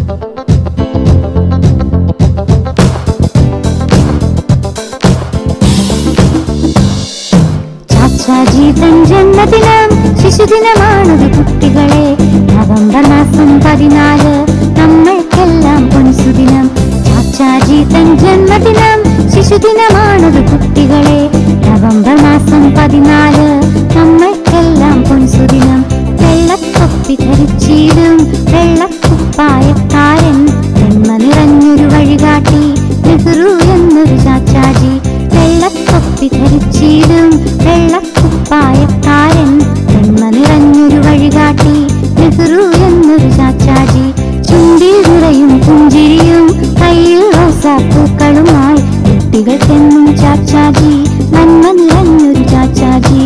ചാച്ചാജി തൻ ജന്മദിനം ശിശുദിനമാണത് കുട്ടികളെ നവംബർ മാസം പതിനാല് നമ്മൾക്കെല്ലാം പൊൻസുദിനം ചാച്ചാജി തൻ ജന്മദിനം ശിശുദിനമാണത് കുട്ടികളെ നവംബർ മാസം പതിനാല് നമ്മൾക്കെല്ലാം പൊൻസുദിനം വെള്ളത്തൊപ്പി ധരിച്ചിടും വെള്ളക്കുപ്പായക്കാരൻ ജന്മ നിറഞ്ഞൊരു വഴികാട്ടി നെഹ്റു എന്നൊരു ചാച്ചാജി വെള്ളത്തൊപ്പി ധരിച്ചിടും വെള്ളക്കുപ്പായക്കാരൻ ജന്മ നിറഞ്ഞൊരു വഴികാട്ടി നെഹ്റു എന്നൊരു ചാച്ചാജി ചുണ്ടിൽ നിറയും പുഞ്ചിരിയും കയ്യിൽ റോസാപ്പൂക്കളുമായി കുട്ടികൾക്കെന്നും ചാച്ചാജി നന്മ നിറഞ്ഞൊരു ചാച്ചാജി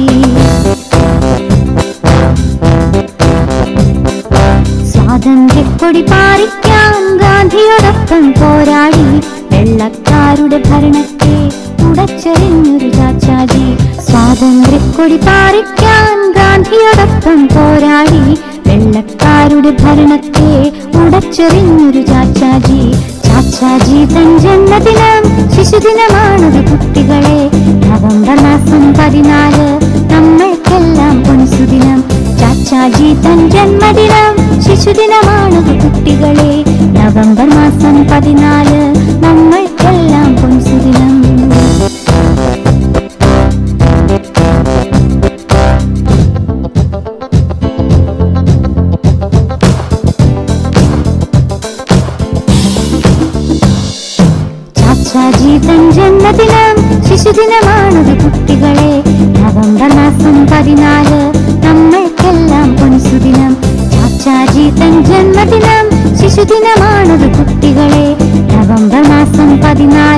സ്വാതന്ത്ര്യക്കൊടി പാറിക്കാൻ ഗാന്ധിയോടൊപ്പം പോരാടി വെള്ളക്കാരുടെ ഭരണത്തെ ഉടച്ചെറിഞ്ഞൊരു ചാച്ചാജി സ്വാതന്ത്ര്യക്കൊടി പാറിക്കാൻ ഗാന്ധിയോടൊപ്പം പോരാടി വെള്ളക്കാരുടെ ഭരണത്തെ ഉടച്ചെറിഞ്ഞൊരു ചാച്ചാജി ചാച്ചാജി തൻ ജന്മദിനം ശിശുദിനമാണത് കുട്ടികളെ നവംബർ മാസം പതിനാല് നമ്മൾക്കെല്ലാം പൊൻസുദിനം ചാച്ചാജി തൻ ജന്മദിനം ശിശുദിനമാണത് കുട്ടികളെ നവംബർ മാസം പതിനാല് നമ്മൾക്കെല്ലാം പൊൻസുദിനം ചാച്ചാജി തൻ ജന്മദിനം ശിശുദിനമാണത് കുട്ടികളെ നവംബർ മാസം പതിനാല് നമ്മൾക്കെല്ലാം പൊൻസുദിനം ചാച്ചാജി തൻ ജന്മദിനം ശിശുദിനമാണത് കുട്ടികളെ നവംബർ മാസം പതിനാല്